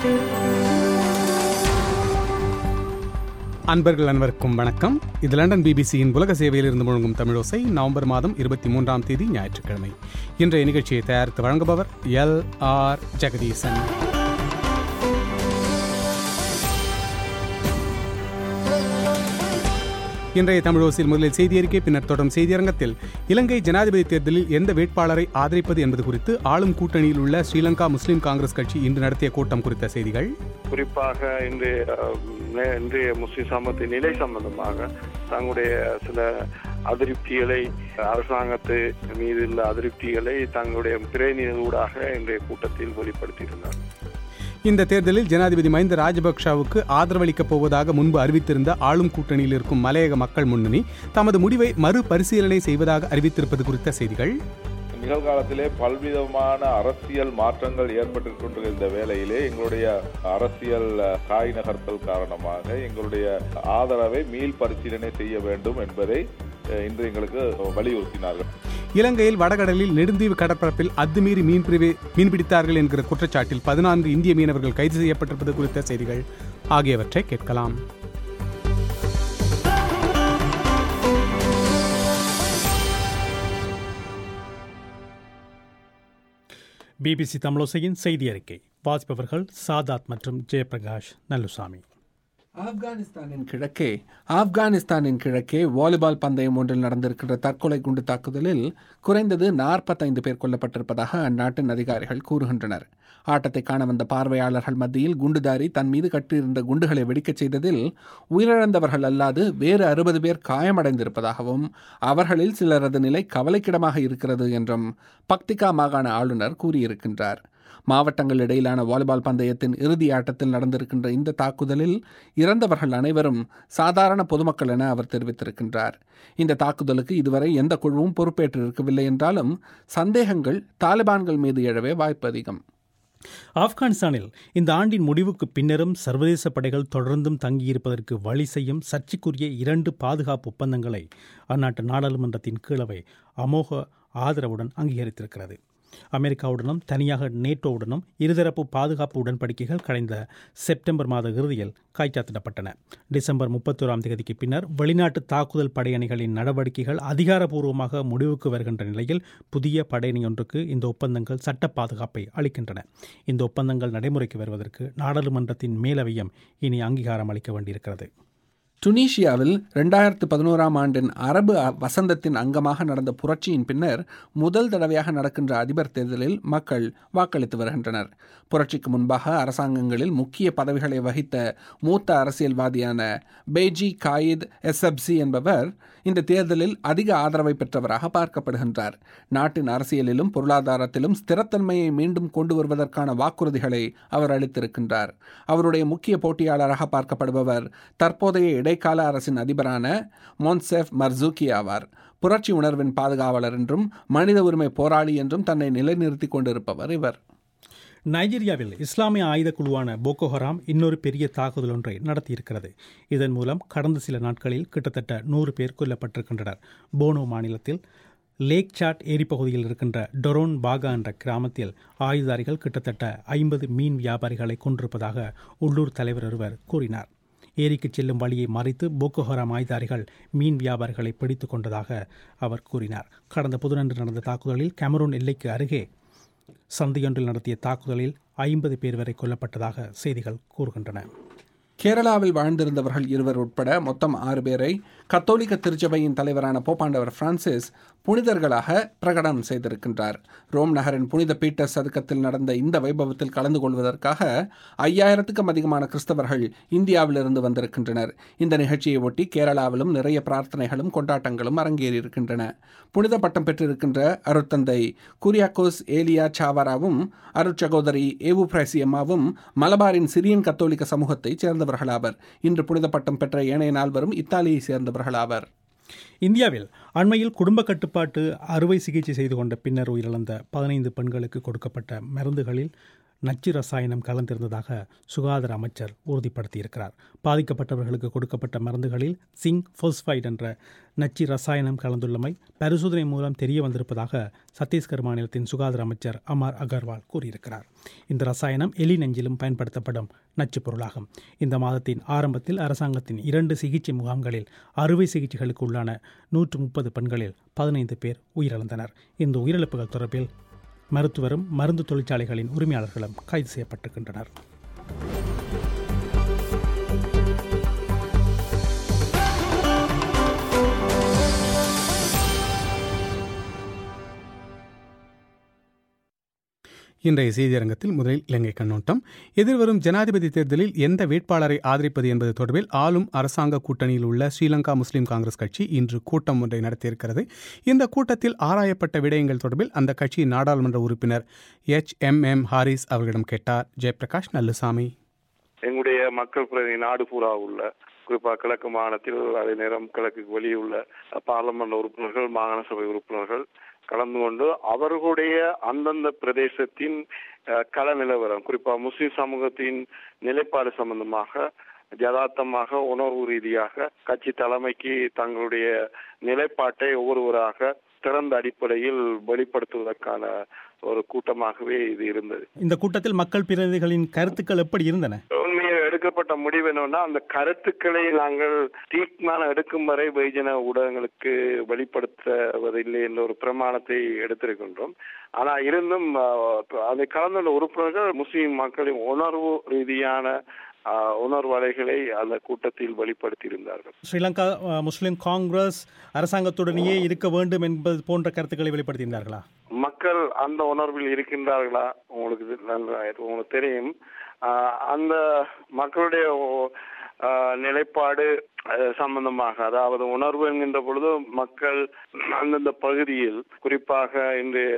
அன்பர்கள் அனைவருக்கும் வணக்கம் இது லண்டன் பிபிசியின் உலக சேவையில் இருந்து முழங்கும் தமிழோசை நவம்பர் மாதம் இருபத்தி மூன்றாம் தேதி ஞாயிற்றுக்கிழமை இன்றைய நிகழ்ச்சியை தயாரித்து வழங்குபவர் எல் ஆர் ஜெகதீசன் இன்றைய தமிழோசில் முதலில் செய்தி அறிக்கை பின்னர் தொடரும் செய்தியரங்கத்தில் இலங்கை ஜனாதிபதி தேர்தலில் எந்த வேட்பாளரை ஆதரிப்பது என்பது குறித்து ஆளும் கூட்டணியில் உள்ள ஸ்ரீலங்கா முஸ்லிம் காங்கிரஸ் கட்சி இன்று நடத்திய கூட்டம் குறித்த செய்திகள் குறிப்பாக இன்றைய நே- இன்றைய முஸ்லிம் சமூகத்தின் நிலை சம்பந்தமாக தங்களுடைய சில அதிருப்திகளை அரசாங்கத்து மீது உள்ள அதிருப்திகளை தங்களுடைய பிரதிநிதிகளூடாக இன்றைய கூட்டத்தில் வெளிப்படுத்தியிருந்தார் இந்த தேர்தலில் ஜனாதிபதி மஹிந்த ராஜபக்ஷவுக்கு ஆதரவளிக்கப் போவதாக முன்பு அறிவித்திருந்த ஆளும் கூட்டணியில் இருக்கும் மலையக மக்கள் முன்னணி தமது முடிவை மறுபரிசீலனை செய்வதாக அறிவித்திருப்பது குறித்த செய்திகள் நிகழ்காலத்திலே பல்விதமான அரசியல் மாற்றங்கள் ஏற்பட்டு கொண்டிருந்த வேளையிலே எங்களுடைய அரசியல் அஹ், காய் நகர்த்தல் காரணமாக எங்களுடைய ஆதரவை மீள் பரிசீலனை செய்ய வேண்டும் என்பதை அஹ், இன்று எங்களுக்கு வலியுறுத்தினார்கள் இலங்கையில் வடகடலில் நெடுந்தீவு கடற்பரப்பில் அத்துமீறி மீன்பிடிவை மீன்பிடித்தார்கள் என்கிற குற்றச்சாட்டில் பதினான்கு இந்திய மீனவர்கள் கைது செய்யப்பட்டிருப்பது குறித்த செய்திகள் ஆகியவற்றை கேட்கலாம் பிபிசி தமிழோசையின் செய்தி அறிக்கை வாசிப்பவர்கள் சாதாத் மற்றும் ஜெயபிரகாஷ் நல்லுசாமி ஆப்கானிஸ்தானின் கிழக்கே ஆப்கானிஸ்தானின் கிழக்கே வாலிபால் பந்தயம் ஒன்றில் நடந்திருக்கின்ற தற்கொலை குண்டு தாக்குதலில் குறைந்தது நாற்பத்தைந்து பேர் கொல்லப்பட்டிருப்பதாக அந்நாட்டின் அதிகாரிகள் கூறுகின்றனர் ஆட்டத்தை காண வந்த பார்வையாளர்கள் மத்தியில் குண்டுதாரி தன் மீது கட்டியிருந்த குண்டுகளை வெடிக்கச் செய்ததில் உயிரிழந்தவர்கள் அல்லாது வேறு அறுபது பேர் காயமடைந்திருப்பதாகவும் அவர்களில் சிலரது நிலை கவலைக்கிடமாக இருக்கிறது என்றும் பக்திகா மாகாண ஆளுநர் கூறியிருக்கின்றார் மாவட்டங்கள் இடையிலான வாலிபால் பந்தயத்தின் இறுதி ஆட்டத்தில் நடந்திருக்கின்ற இந்த தாக்குதலில் இறந்தவர்கள் அனைவரும் சாதாரண பொதுமக்கள் என அவர் தெரிவித்திருக்கின்றார் இந்த தாக்குதலுக்கு இதுவரை எந்த குழுவும் பொறுப்பேற்றிருக்கவில்லை என்றாலும் சந்தேகங்கள் தாலிபான்கள் மீது எழவே வாய்ப்பு அதிகம் ஆப்கானிஸ்தானில் இந்த ஆண்டின் முடிவுக்கு பின்னரும் சர்வதேச படைகள் தொடர்ந்தும் தங்கியிருப்பதற்கு வழி செய்யும் சர்ச்சைக்குரிய இரண்டு பாதுகாப்பு ஒப்பந்தங்களை அந்நாட்டு நாடாளுமன்றத்தின் கீழவை அமோக ஆதரவுடன் அங்கீகரித்திருக்கிறது அமெரிக்காவுடனும் தனியாக நேட்டோவுடனும் இருதரப்பு பாதுகாப்பு உடன்படிக்கைகள் கடந்த செப்டம்பர் மாத இறுதியில் கைச்சாத்திடப்பட்டன டிசம்பர் முப்பத்தோராம் தேதிக்கு பின்னர் வெளிநாட்டு தாக்குதல் படையணிகளின் நடவடிக்கைகள் அதிகாரப்பூர்வமாக முடிவுக்கு வருகின்ற நிலையில் புதிய படையணி ஒன்றுக்கு இந்த ஒப்பந்தங்கள் சட்ட பாதுகாப்பை அளிக்கின்றன இந்த ஒப்பந்தங்கள் நடைமுறைக்கு வருவதற்கு நாடாளுமன்றத்தின் மேலவையும் இனி அங்கீகாரம் அளிக்க வேண்டியிருக்கிறது டுனீஷியாவில் ரெண்டாயிரத்து பதினோராம் ஆண்டின் அரபு அ- வசந்தத்தின் அங்கமாக நடந்த புரட்சியின் பின்னர் முதல் தடவையாக நடக்கின்ற அதிபர் தேர்தலில் மக்கள் வாக்களித்து வருகின்றனர் புரட்சிக்கு முன்பாக அரசாங்கங்களில் முக்கிய பதவிகளை வகித்த மூத்த அரசியல்வாதியான பேஜி காயித் எஸ்எப்சி என்பவர் இந்த தேர்தலில் அதிக ஆதரவை பெற்றவராக பார்க்கப்படுகின்றார் நாட்டின் அரசியலிலும் பொருளாதாரத்திலும் ஸ்திரத்தன்மையை மீண்டும் கொண்டு வருவதற்கான வாக்குறுதிகளை அவர் அளித்திருக்கின்றார் அவருடைய முக்கிய போட்டியாளராக பார்க்கப்படுபவர் தற்போதைய இடைக்கால அரசின் அதிபரான மொன்செஃப் மர்சூக்கி ஆவார் புரட்சி உணர்வின் பாதுகாவலர் என்றும் மனித உரிமை போராளி என்றும் தன்னை நிலைநிறுத்திக் கொண்டிருப்பவர் இவர் நைஜீரியாவில் இஸ்லாமிய ஆயுத குழுவான போகோ ஹராம் இன்னொரு பெரிய தாக்குதல் ஒன்றை நடத்தியிருக்கிறது இதன் மூலம் கடந்த சில நாட்களில் கிட்டத்தட்ட நூறு பேர் கொல்லப்பட்டிருக்கின்றனர் போனோ மாநிலத்தில் லேக் சாட் ஏரிப்பகுதியில் இருக்கின்ற டொரோன் பாகா என்ற கிராமத்தில் ஆயுதாரிகள் கிட்டத்தட்ட ஐம்பது மீன் வியாபாரிகளை கொண்டிருப்பதாக உள்ளூர் தலைவர் ஒருவர் கூறினார் ஏரிக்கு செல்லும் வழியை மறைத்து போகோ ஹராம் ஆயுதாரிகள் மீன் வியாபாரிகளை பிடித்து கொண்டதாக அவர் கூறினார் கடந்த புதனன்று நடந்த தாக்குதலில் கேமரூன் எல்லைக்கு அருகே சந்தையொன்றில் நடத்திய தாக்குதலில் ஐம்பது பேர் வரை கொல்லப்பட்டதாக செய்திகள் கூறுகின்றன கேரளாவில் வாழ்ந்திருந்தவர்கள் இருவர் உட்பட மொத்தம் ஆறு பேரை கத்தோலிக்க திருச்சபையின் தலைவரான போப்பாண்டவர் பிரான்சிஸ் புனிதர்களாக பிரகடனம் செய்திருக்கின்றார் ரோம் நகரின் புனித பீட்டர் சதுக்கத்தில் நடந்த இந்த வைபவத்தில் கலந்து கொள்வதற்காக ஐயாயிரத்துக்கும் அதிகமான கிறிஸ்தவர்கள் இந்தியாவிலிருந்து வந்திருக்கின்றனர் இந்த நிகழ்ச்சியை ஒட்டி கேரளாவிலும் நிறைய பிரார்த்தனைகளும் கொண்டாட்டங்களும் அரங்கேறியிருக்கின்றன புனித பட்டம் பெற்றிருக்கின்ற அருட்தந்தை குரியாக்கோஸ் ஏலியா சாவாராவும் அருட்சகோதரி ஏவு பிரைசியம்மாவும் மலபாரின் சிரியன் கத்தோலிக்க சமூகத்தைச் சேர்ந்தவர்களாவர் இன்று புனித பட்டம் பெற்ற ஏனைய நால்வரும் இத்தாலியை சேர்ந்தவர்களாவர் இந்தியாவில் அண்மையில் குடும்ப கட்டுப்பாட்டு அறுவை சிகிச்சை செய்து கொண்ட பின்னர் உயிரிழந்த பதினைந்து பெண்களுக்கு கொடுக்கப்பட்ட மருந்துகளில் நச்சு ரசாயனம் கலந்திருந்ததாக சுகாதார அமைச்சர் உறுதிப்படுத்தியிருக்கிறார் பாதிக்கப்பட்டவர்களுக்கு கொடுக்கப்பட்ட மருந்துகளில் சிங்க் ஃபோஸ்பைட் என்ற நச்சு ரசாயனம் கலந்துள்ளமை பரிசோதனை மூலம் தெரிய வந்திருப்பதாக சத்தீஸ்கர் மாநிலத்தின் சுகாதார அமைச்சர் அமர் அகர்வால் கூறியிருக்கிறார் இந்த ரசாயனம் எலி நெஞ்சிலும் பயன்படுத்தப்படும் நச்சுப் பொருளாகும் இந்த மாதத்தின் ஆரம்பத்தில் அரசாங்கத்தின் இரண்டு சிகிச்சை முகாம்களில் அறுவை சிகிச்சைகளுக்கு உள்ளான நூற்று முப்பது பெண்களில் பதினைந்து பேர் உயிரிழந்தனர் இந்த உயிரிழப்புகள் தொடர்பில் மருத்துவரும் மருந்து தொழிற்சாலைகளின் உரிமையாளர்களும் கைது செய்யப்பட்டிருக்கின்றனர் இன்றைய செய்தியரங்கத்தில் முதலில் இலங்கை கண்ணோட்டம் எதிர்வரும் ஜனாதிபதி தேர்தலில் எந்த வேட்பாளரை ஆதரிப்பது என்பது தொடர்பில் ஆளும் அரசாங்க கூட்டணியில் உள்ள ஸ்ரீலங்கா முஸ்லிம் காங்கிரஸ் கட்சி இன்று கூட்டம் ஒன்றை நடத்தியிருக்கிறது இந்த கூட்டத்தில் ஆராயப்பட்ட விடயங்கள் தொடர்பில் அந்த கட்சியின் நாடாளுமன்ற உறுப்பினர் எச் எம் எம் ஹாரிஸ் அவர்களிடம் கேட்டார் ஜெயபிரகாஷ் நல்லுசாமி எங்களுடைய மக்கள் பிரதிநிதி நாடு பூரா உள்ள குறிப்பாக கிழக்கு மாகாணத்தில் அதே நேரம் கிழக்கு வெளியே உள்ள பார்லமெண்ட் உறுப்பினர்கள் மாகாண சபை உறுப்பினர்கள் கலந்து கொண்டு அவர்களுடைய அந்தந்த பிரதேசத்தின் கள நிலவரம் குறிப்பாக முஸ்லிம் சமூகத்தின் நிலைப்பாடு சம்பந்தமாக யதார்த்தமாக உணர்வு ரீதியாக கட்சி தலைமைக்கு தங்களுடைய நிலைப்பாட்டை ஒவ்வொருவராக திறந்த அடிப்படையில் வெளிப்படுத்துவதற்கான ஒரு கூட்டமாகவே இது இருந்தது இந்த கூட்டத்தில் மக்கள் பிரதிநிதிகளின் கருத்துக்கள் எப்படி இருந்தன உண்மையை எடுக்கப்பட்ட முடிவு என்னன்னா அந்த கருத்துக்களை நாங்கள் தீர்மானம் எடுக்கும் வரை வெகுஜன ஊடகங்களுக்கு வெளிப்படுத்துவதில்லை என்ற ஒரு பிரமாணத்தை எடுத்திருக்கின்றோம் ஆனா இருந்தும் அதை கலந்துள்ள உறுப்பினர்கள் முஸ்லிம் மக்களின் உணர்வு ரீதியான உணர்வலைகளை அந்த கூட்டத்தில் வெளிப்படுத்தியிருந்தார்கள் ஸ்ரீலங்கா முஸ்லிம் காங்கிரஸ் அரசாங்கத்துடனேயே இருக்க வேண்டும் என்பது போன்ற கருத்துக்களை வெளிப்படுத்தியிருந்தார்களா மக்கள் அந்த உணர்வில் இருக்கின்றார்களா உங்களுக்கு உங்களுக்கு தெரியும் அந்த மக்களுடைய நிலைப்பாடு சம்பந்தமாக அதாவது உணர்வு என்கின்ற பொழுது மக்கள் அந்தந்த பகுதியில் குறிப்பாக இன்றைய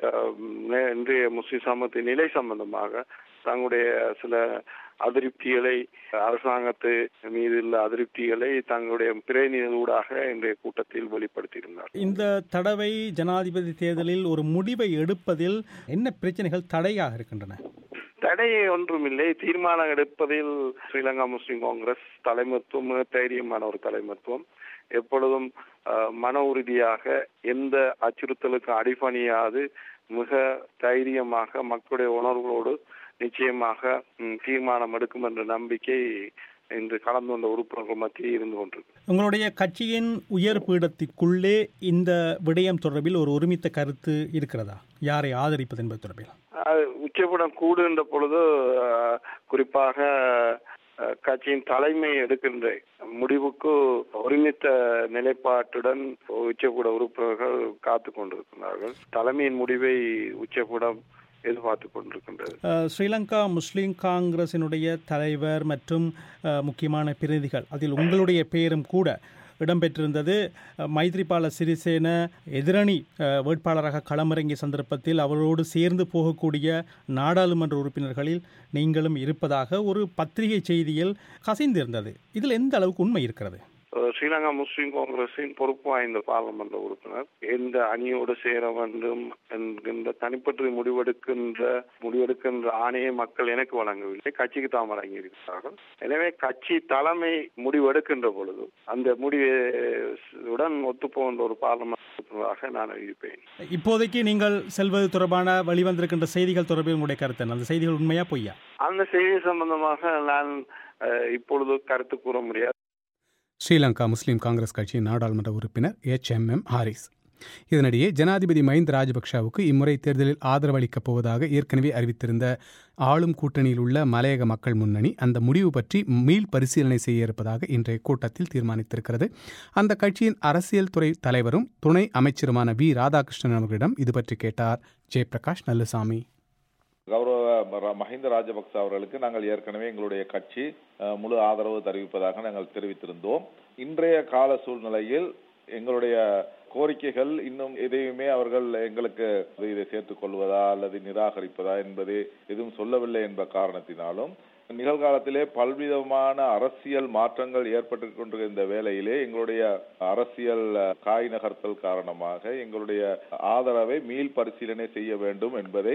இன்றைய முஸ்லிம் சமூகத்தின் நிலை சம்பந்தமாக தங்களுடைய சில அதிருப்திகளை அரசாங்கத்து மீது உள்ள அதிருப்திகளை தங்களுடைய பிரதிநிதிகளூடாக இன்றைய கூட்டத்தில் வெளிப்படுத்தியிருந்தார் இந்த தடவை ஜனாதிபதி தேர்தலில் ஒரு முடிவை எடுப்பதில் என்ன பிரச்சனைகள் தடையாக இருக்கின்றன தடை ஒன்றுமில்லை தீர்மானம் எடுப்பதில் ஸ்ரீலங்கா முஸ்லிம் காங்கிரஸ் தலைமத்துவம் தைரியமான ஒரு தலைமத்துவம் எப்பொழுதும் மன உறுதியாக எந்த அச்சுறுத்தலுக்கு அடிபணியாது மிக தைரியமாக மக்களுடைய உணர்வுகளோடு நிச்சயமாக தீர்மானம் எடுக்கும் என்ற நம்பிக்கை இன்று கலந்து வந்த உறுப்பினர்கள் மத்தியில் இருந்து கொண்டிருக்கு உங்களுடைய கட்சியின் உயர் பீடத்திற்குள்ளே இந்த விடயம் தொடர்பில் ஒரு ஒருமித்த கருத்து இருக்கிறதா யாரை ஆதரிப்பது என்பது தொடர்பில் உச்சபடம் கூடுகின்ற பொழுது குறிப்பாக கட்சியின் தலைமை எடுக்கின்ற முடிவுக்கு ஒருமித்த நிலைப்பாட்டுடன் உச்சக்கூட உறுப்பினர்கள் காத்து கொண்டிருக்கிறார்கள் தலைமையின் முடிவை உச்சக்கூடம் எதிர்பார்த்து கொண்டிருக்கின்றது ஸ்ரீலங்கா முஸ்லீம் காங்கிரசினுடைய தலைவர் மற்றும் முக்கியமான பிரதிநிதிகள் அதில் உங்களுடைய பெயரும் கூட இடம்பெற்றிருந்தது மைத்ரிபால சிறிசேன எதிரணி வேட்பாளராக களமிறங்கிய சந்தர்ப்பத்தில் அவரோடு சேர்ந்து போகக்கூடிய நாடாளுமன்ற உறுப்பினர்களில் நீங்களும் இருப்பதாக ஒரு பத்திரிகை செய்தியில் கசிந்திருந்தது இதில் எந்த அளவுக்கு உண்மை இருக்கிறது ஸ்ரீலங்கா முஸ்லிம் காங்கிரசின் பொறுப்பு வாய்ந்த பாராளுமன்ற உறுப்பினர் எந்த அணியோடு சேர வேண்டும் என்கின்ற தனிப்பற்றி முடிவெடுக்கின்ற முடிவெடுக்கின்ற ஆணையை மக்கள் எனக்கு வழங்கவில்லை கட்சிக்கு தான் வழங்கி இருக்கிறார்கள் எனவே கட்சி தலைமை முடிவெடுக்கின்ற பொழுது அந்த முடிவுடன் ஒத்துப்போகின்ற ஒரு பாராளுமன்ற உறுப்பினராக நான் அறிவிப்பேன் இப்போதைக்கு நீங்கள் செல்வது தொடர்பான வெளிவந்திருக்கின்ற செய்திகள் தொடர்பில் உங்களுடைய கருத்து அந்த செய்திகள் உண்மையா பொய்யா அந்த செய்தி சம்பந்தமாக நான் இப்பொழுது கருத்து கூற முடியாது ஸ்ரீலங்கா முஸ்லிம் காங்கிரஸ் கட்சியின் நாடாளுமன்ற உறுப்பினர் எச் எம் எம் ஹாரிஸ் இதனிடையே ஜனாதிபதி மஹிந்த ராஜபக்ஷவுக்கு இம்முறை தேர்தலில் ஆதரவு அளிக்கப் போவதாக ஏற்கனவே அறிவித்திருந்த ஆளும் கூட்டணியில் உள்ள மலையக மக்கள் முன்னணி அந்த முடிவு பற்றி மீள் பரிசீலனை செய்ய இருப்பதாக இன்றைய கூட்டத்தில் தீர்மானித்திருக்கிறது அந்த கட்சியின் அரசியல் துறை தலைவரும் துணை அமைச்சருமான வி ராதாகிருஷ்ணன் அவர்களிடம் இது பற்றி கேட்டார் ஜெயபிரகாஷ் நல்லுசாமி கௌரவ மஹிந்த ராஜபக்ச அவர்களுக்கு நாங்கள் ஏற்கனவே எங்களுடைய கட்சி முழு ஆதரவு தெரிவிப்பதாக நாங்கள் தெரிவித்திருந்தோம் இன்றைய கால சூழ்நிலையில் எங்களுடைய கோரிக்கைகள் இன்னும் எதையுமே அவர்கள் எங்களுக்கு இதை சேர்த்துக் கொள்வதா அல்லது நிராகரிப்பதா என்பது எதுவும் சொல்லவில்லை என்ற காரணத்தினாலும் நிகழ்காலத்திலே பல்விதமான அரசியல் மாற்றங்கள் ஏற்பட்டு கொண்டிருக்கிற இந்த வேளையிலே எங்களுடைய அரசியல் காய் நகர்த்தல் காரணமாக எங்களுடைய ஆதரவை மீள் பரிசீலனை செய்ய வேண்டும் என்பதை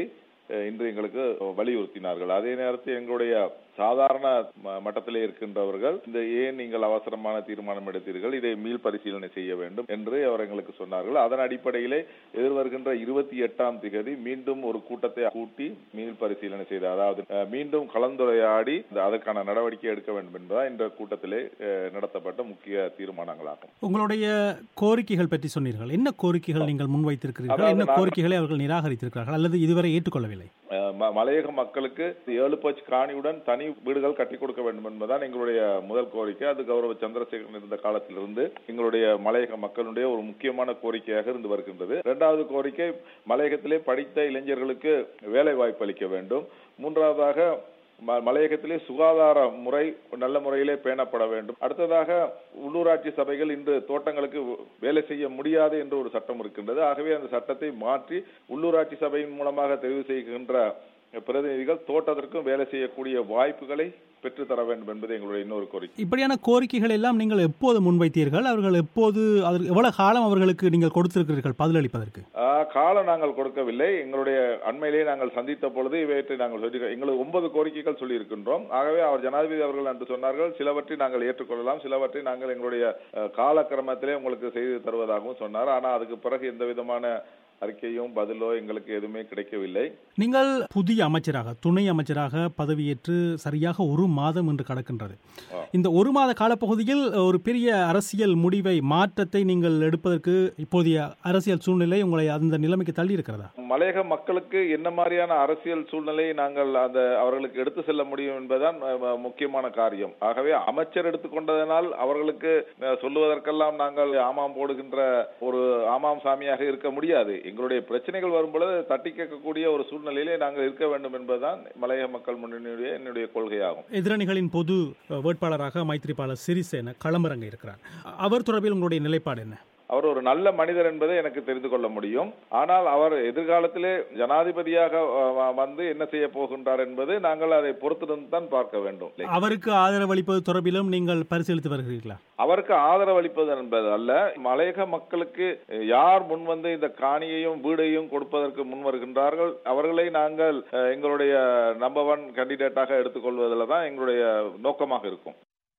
அஹ், இன்று எங்களுக்கு வலியுறுத்தினார்கள் அதே நேரத்தில் எங்களுடைய சாதாரண ம- மட்டத்திலே இருக்கின்றவர்கள் இந்த ஏன் நீங்கள் அவசரமான தீர்மானம் எடுத்தீர்கள் இதை மீள் பரிசீலனை செய்ய வேண்டும் என்று அவர் எங்களுக்கு சொன்னார்கள் அதன் அடிப்படையிலே எதிர்வருகின்ற இருபத்தி எட்டாம் திகதி மீண்டும் ஒரு கூட்டத்தை கூட்டி மீள் பரிசீலனை செய்த அதாவது அஹ், மீண்டும் கலந்துரையாடி இந்த அதற்கான நடவடிக்கை எடுக்க வேண்டும் என்பதுதான் இந்த கூட்டத்திலே அஹ், நடத்தப்பட்ட முக்கிய தீர்மானங்களாகும் உங்களுடைய கோரிக்கைகள் பற்றி சொன்னீர்கள் என்ன கோரிக்கைகள் நீங்கள் முன்வைத்திருக்கிறீர்கள் அதாவது என்ன நாங்கள்- கோரிக்கைகளை அவர்கள் நிராகரித்திருக்கிறார்கள் அல்லது இதுவரை ஏற்றுக்கொள்ளவில்லை அஹ் ம- மலையக மக்களுக்கு ஏழு பச் காணியுடன் தனி வீடுகள் கட்டி கொடுக்க வேண்டும் என்பதுதான் எங்களுடைய முதல் கோரிக்கை அது கௌரவ சந்திரசேகரன் இருந்த காலத்திலிருந்து எங்களுடைய மலையக மக்களுடைய ஒரு முக்கியமான கோரிக்கையாக இருந்து வருகின்றது இரண்டாவது கோரிக்கை மலையகத்திலே படித்த இளைஞர்களுக்கு வேலை வாய்ப்பு அளிக்க வேண்டும் மூன்றாவதாக ம- மலையகத்திலே சுகாதார முறை நல்ல முறையிலே பேணப்பட வேண்டும் அடுத்ததாக உள்ளூராட்சி சபைகள் இன்று தோட்டங்களுக்கு வேலை செய்ய முடியாது என்ற ஒரு சட்டம் இருக்கின்றது ஆகவே அந்த சட்டத்தை மாற்றி உள்ளூராட்சி சபையின் மூலமாக தெரிவு செய்கின்ற பிரதிநிதிகள் தோட்டத்திற்கும் வேலை செய்யக்கூடிய வாய்ப்புகளை பெற்றுத்தர வேண்டும் என்பது எங்களுடைய இன்னொரு கோரிக்கை இப்படியான கோரிக்கைகள் எல்லாம் நீங்கள் எப்போது முன்வைத்தீர்கள் அவர்கள் எப்போது அதற்கு எவ்வளவு காலம் அவர்களுக்கு நீங்கள் கொடுத்திருக்கிறீர்கள் பதிலளிப்பதற்கு ஆஹ், காலம் நாங்கள் கொடுக்கவில்லை எங்களுடைய அண்மையிலேயே நாங்கள் சந்தித்த பொழுது இவற்றை நாங்கள் சொல்லி எங்களுக்கு ஒன்பது கோரிக்கைகள் சொல்லி இருக்கின்றோம் ஆகவே அவர் ஜனாதிபதி அவர்கள் என்று சொன்னார்கள் சிலவற்றை நாங்கள் ஏற்றுக்கொள்ளலாம் சிலவற்றை நாங்கள் எங்களுடைய அஹ், காலக்கிரமத்திலே உங்களுக்கு செய்து தருவதாகவும் சொன்னார் ஆனால் அதுக்கு பிறகு எந்த விதமான அறிக்கையும் பதிலோ எங்களுக்கு எதுவுமே கிடைக்கவில்லை நீங்கள் புதிய அமைச்சராக துணை அமைச்சராக பதவியேற்று சரியாக ஒரு மாதம் என்று கடக்கின்றது ஆ. இந்த ஒரு மாத காலப்பகுதியில் ஒரு பெரிய அரசியல் முடிவை மாற்றத்தை நீங்கள் எடுப்பதற்கு இப்போதைய அரசியல் சூழ்நிலை உங்களை அந்த நிலைமைக்கு தள்ளி இருக்கிறதா மலையக மக்களுக்கு என்ன மாதிரியான அரசியல் சூழ்நிலையை நாங்கள் அந்த அவர்களுக்கு எடுத்து செல்ல முடியும் என்பதுதான் அஹ், ம- முக்கியமான காரியம் ஆகவே அமைச்சர் எடுத்துக்கொண்டதனால் அவர்களுக்கு அஹ், சொல்லுவதற்கெல்லாம் நாங்கள் ஆமாம் போடுகின்ற ஒரு ஆமாம் சாமியாக இருக்க முடியாது எங்களுடைய பிரச்சனைகள் வரும்பொழுது தட்டி கேட்கக்கூடிய ஒரு சூழ்நிலையிலே நாங்கள் இருக்க வேண்டும் என்பதுதான் மலையக மக்கள் முன்னணியுடைய என்னுடைய கொள்கையாகும் எதிரணிகளின் பொது அஹ், வேட்பாளராக மைத்ரிபால சிறிசேன களமிறங்க இருக்கிறார் அவர் தொடர்பில் உங்களுடைய நிலைப்பாடு என்ன அவர் ஒரு நல்ல மனிதர் என்பதை எனக்கு தெரிந்து கொள்ள முடியும் ஆனால் அவர் எதிர்காலத்திலே ஜனாதிபதியாக அஹ், வ- வந்து என்ன செய்ய போகின்றார் என்பது நாங்கள் அதை பொறுத்திருந்து தான் பார்க்க வேண்டும் அவருக்கு ஆதரவு அளிப்பது தொடர்பிலும் நீங்கள் பரிசீலித்து வருகிறீர்களா அவருக்கு ஆதரவு அளிப்பது என்பது அல்ல மலையக மக்களுக்கு யார் முன் வந்து இந்த காணியையும் வீடையும் கொடுப்பதற்கு முன் வருகின்றார்கள் அவர்களை நாங்கள் அஹ், எங்களுடைய நம்பர் ஒன் கேண்டிடேட்டாக எடுத்துக்கொள்வதில் தான் எங்களுடைய நோக்கமாக இருக்கும்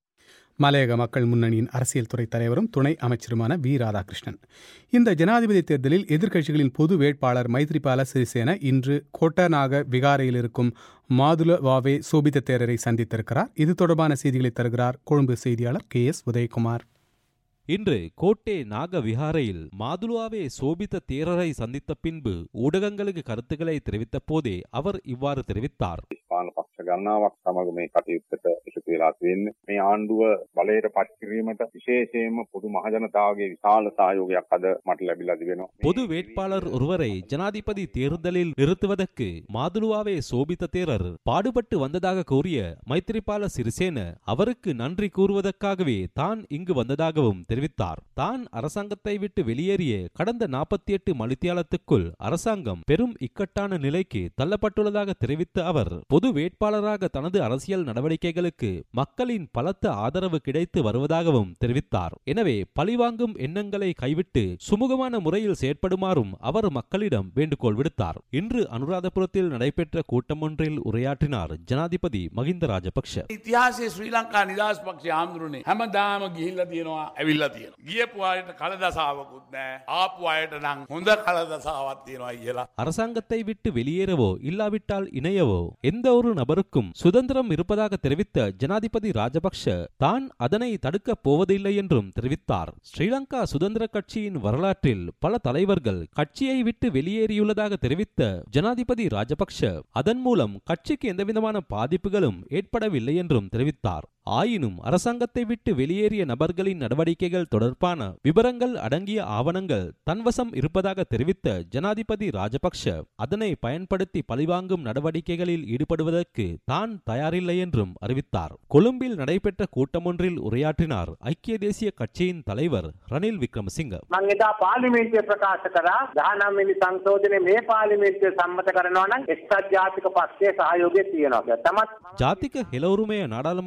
மலையக மக்கள் முன்னணியின் அரசியல் துறை தலைவரும் துணை அமைச்சருமான வி ராதாகிருஷ்ணன் இந்த ஜனாதிபதி தேர்தலில் எதிர்க்கட்சிகளின் பொது வேட்பாளர் மைத்ரிபால சிறிசேன இன்று கோட்டநாக விகாரையில் இருக்கும் மாதுல வாவே சோபித தேரரை சந்தித்திருக்கிறார் இது தொடர்பான செய்திகளை தருகிறார் கொழும்பு செய்தியாளர் கே எஸ் உதயகுமார் இன்று கோட்டே நாக விஹாரையில் மாதுலுவாவே சோபித்த தேரரை சந்தித்த பின்பு ஊடகங்களுக்கு கருத்துக்களை தெரிவித்த போதே அவர் இவ்வாறு தெரிவித்தார் පාන පක්ෂ ගන්නාවක් සමග මේ කටයුත්තට එකතු වෙලා තියෙන්නේ. මේ ආණ්ඩුව බලයට පත් කිරීමට විශේෂයෙන්ම පොදු මහජනතාවගේ විශාල සහයෝගයක් අද මට ලැබිලා තිබෙනවා. பொது வேட்பாளர் ஒருவரை ஜனாதிபதி தேர்தலில் நிறுத்துவதற்கு மாதுலுவாவே சோபித்த தேரர் பாடுபட்டு வந்ததாக கூறிய மைத்திரிபால சிறிசேன அவருக்கு நன்றி கூறுவதற்காகவே தான் இங்கு வந்ததாகவும் தெரிவித்தார் தான் அரசாங்கத்தை விட்டு வெளியேறிய கடந்த நாற்பத்தி எட்டு மணித்தியாலத்துக்குள் அரசாங்கம் பெரும் இக்கட்டான நிலைக்கு தள்ளப்பட்டுள்ளதாக தெரிவித்த அவர் பொது வேட்பாளராக தனது அரசியல் நடவடிக்கைகளுக்கு மக்களின் பலத்த ஆதரவு கிடைத்து வருவதாகவும் தெரிவித்தார் எனவே பழிவாங்கும் எண்ணங்களை கைவிட்டு சுமூகமான முறையில் செயற்படுமாறும் அவர் மக்களிடம் வேண்டுகோள் விடுத்தார் இன்று அனுராதபுரத்தில் நடைபெற்ற கூட்டம் ஒன்றில் உரையாற்றினார் ஜனாதிபதி மகிந்த ராஜபக்ஷ ඉතිහාසයේ ශ්‍රී ලංකා නිදහස් පක්ෂ ආමුදුරනේ හැමදාම ගිහිල්ල තියෙනවා ඇවිල්ල තියෙන. ගියපු අයට කලදසාාවකුත් නෑ ආපු අයට නං හොඳ කලදසාවත් තියෙනවා කියලා. அரசாங்கத்தை விட்டு வெளியேறவோ இல்லாவிட்டால் இணையவோ எந்த ஒரு நபருக்கும் சுதந்திரம் இருப்பதாக தெரிவித்த ஜனாதிபதி ராஜபக்ஷ தான் அதனை தடுக்கப் போவதில்லை என்றும் தெரிவித்தார் ஸ்ரீலங்கா சுதந்திர கட்சியின் வரலாற்றில் பல தலைவர்கள் கட்சியை விட்டு வெளியேறியுள்ளதாக தெரிவித்த ஜனாதிபதி ராஜபக்ஷ அதன் மூலம் கட்சிக்கு எந்தவிதமான பாதிப்புகளும் ஏற்படவில்லை என்றும் தெரிவித்தார் ஆயினும் அரசாங்கத்தை விட்டு வெளியேறிய நபர்களின் நடவடிக்கைகள் தொடர்பான விவரங்கள் அடங்கிய ஆவணங்கள் தன்வசம் இருப்பதாக தெரிவித்த ஜனாதிபதி ராஜபக்ஷ அதனை பயன்படுத்தி பழிவாங்கும் நடவடிக்கைகளில் ஈடுபடுவதற்கு தான் தயாரில்லை என்றும் அறிவித்தார் கொழும்பில் நடைபெற்ற கூட்டமொன்றில் உரையாற்றினார் ஐக்கிய தேசிய கட்சியின் தலைவர் ரணில் விக்ரமசிங்க මං එදා පාර්ලිමේන්තුවේ ප්‍රකාශ කරා 19 වෙනි සංශෝධනය මේ පාර්ලිමේන්තුවේ සම්මත කරනවා නම් එක්සත් ජාතික පක්ෂයේ සහයෝගය තියෙනවා කියලා. තමත් ஜாதிக ஹெலோருமேய நாடாளுமன்றத்தில்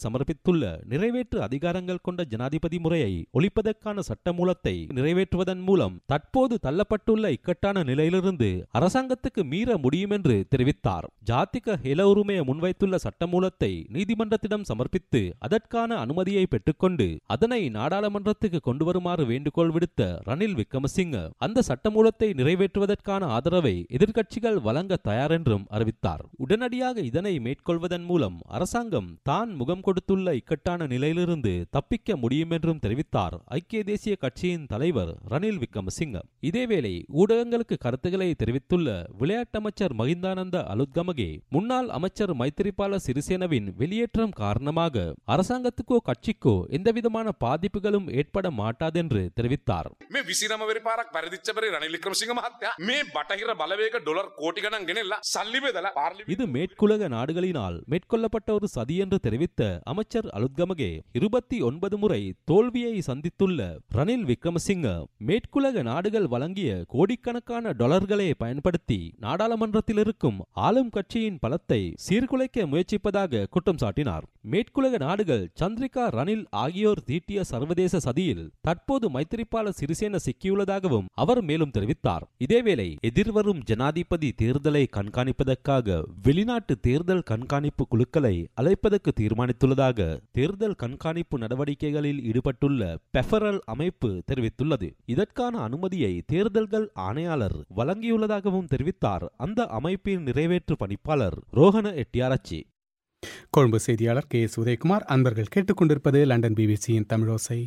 சமர்ப்பித்துள்ள நிறைவேற்று அதிகாரங்கள் கொண்ட ஜனாதிபதி முறையை ஒழிப்பதற்கான சட்டமூலத்தை நிறைவேற்றுவதன் மூலம் தற்போது தள்ளப்பட்டுள்ள இக்கட்டான நிலையிலிருந்து அரசாங்கத்துக்கு மீற முடியும் என்று தெரிவித்தார் ஜாத்திக ஹெல உரிமையை முன்வைத்துள்ள சட்டமூலத்தை நீதிமன்றத்திடம் சமர்ப்பித்து அதற்கான அனுமதியை பெற்றுக்கொண்டு அதனை நாடாளுமன்றத்துக்கு கொண்டு வருமாறு வேண்டுகோள் விடுத்த ரணில் விக்ரமசிங்க அந்த சட்டமூலத்தை நிறைவேற்றுவதற்கான ஆதரவை எதிர்க்கட்சிகள் வழங்க தயார் என்றும் அறிவித்தார் உடனடியாக இதனை மேற்கொள்வதன் மூலம் அரசாங்கம் தான் முகம் கொடுத்துள்ள இக்கட்டான நிலையிலிருந்து தப்பிக்க முடியும் என்றும் தெரிவித்தார் ஐக்கிய தேசிய கட்சியின் தலைவர் ரணில் விக்ரமசிங்க இதேவேளை ஊடகங்களுக்கு கருத்துக்களை தெரிவித்துள்ள விளையாட்டு அமைச்சர் மகிந்தானந்த அலுத்கமகே முன்னாள் அமைச்சர் மைத்திரிபால சிறிசேனவின் வெளியேற்றம் காரணமாக அரசாங்கத்துக்கோ கட்சிக்கோ எந்தவிதமான பாதிப்புகளும் ஏற்பட மாட்டாதென்று தெரிவித்தார் මේ විසිනමවරි පාරක් පැරදිච්චපරි රනිල් වික්‍රමසිංහ මහත්තයා මේ බටහිර බලවේග ඩොලර් කෝටි ගණන් ගෙනෙල්ලා සල්ලි බෙදලා පාර්ලිමේන්තුවේ இது மேற்குலக நாடுகளினால் மேற்கொள்ளப்பட்ட ஒரு சதி என்று தெரிவித்த அமைச்சர் அலுத்கமகே இருபத்தி ஒன்பது முறை தோல்வியை சந்தித்துள்ள ரணில் விக்ரமசிங்க மேற்குலக நாடுகள் வழங்கிய கோடிக்கணக்கான டாலர்களை பயன்படுத்தி நாடாளுமன்றத்தில் இருக்கும் ஆளும் கட்சியின் பலத்தை சீர்குலைக்க முயற்சிப்பதாக குற்றம் சாட்டினார் மேற்குலக நாடுகள் சந்திரிகா ரணில் ஆகியோர் தீட்டிய சர்வதேச சதியில் தற்போது மைத்திரிபால சிறிசேன சிக்கியுள்ளதாகவும் அவர் மேலும் தெரிவித்தார் இதேவேளை எதிர்வரும் ஜனாதிபதி தேர்தலை கண்காணிப்பதற்காக வெளிநாட்டு தேர்தல் கண்காணிப்பு குழுக்களை அழைப்பதற்கு தீர்மானித்துள்ளதாக தேர்தல் கண்காணிப்பு நடவடிக்கைகளில் ஈடுபட்டுள்ள பெஃபரல் அமைப்பு தெரிவித்துள்ளது இதற்கான அனுமதியை தேர்தல்கள் ஆணையாளர் வழங்கியுள்ளதாகவும் தெரிவித்தார் அந்த அமைப்பின் நிறைவேற்று பணிப்பாளர் ரோஹன எட்டியாரச்சி கொழும்பு செய்தியாளர் கே எஸ் உதயகுமார் அன்பர்கள் கேட்டுக்கொண்டிருப்பது லண்டன் பிபிசியின் தமிழோசை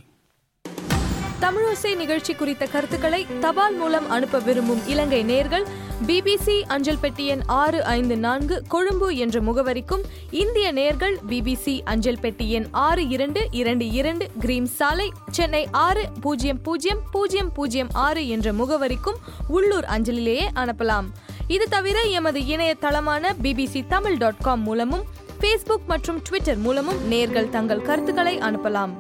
தமிழோசை நிகழ்ச்சி குறித்த கருத்துக்களை தபால் மூலம் அனுப்ப விரும்பும் இலங்கை நேர்கள் பிபிசி அஞ்சல் பெட்டி எண் ஆறு ஐந்து நான்கு கொழும்பு என்ற முகவரிக்கும் இந்திய நேர்கள் பிபிசி அஞ்சல் பெட்டி எண் ஆறு இரண்டு இரண்டு இரண்டு கிரீம் சாலை சென்னை ஆறு பூஜ்ஜியம் பூஜ்ஜியம் பூஜ்ஜியம் பூஜ்ஜியம் ஆறு என்ற முகவரிக்கும் உள்ளூர் அஞ்சலிலேயே அனுப்பலாம் இது தவிர எமது இணையதளமான பிபிசி தமிழ் டாட் காம் மூலமும் ஃபேஸ்புக் மற்றும் ட்விட்டர் மூலமும் நேர்கள் தங்கள் கருத்துக்களை அனுப்பலாம்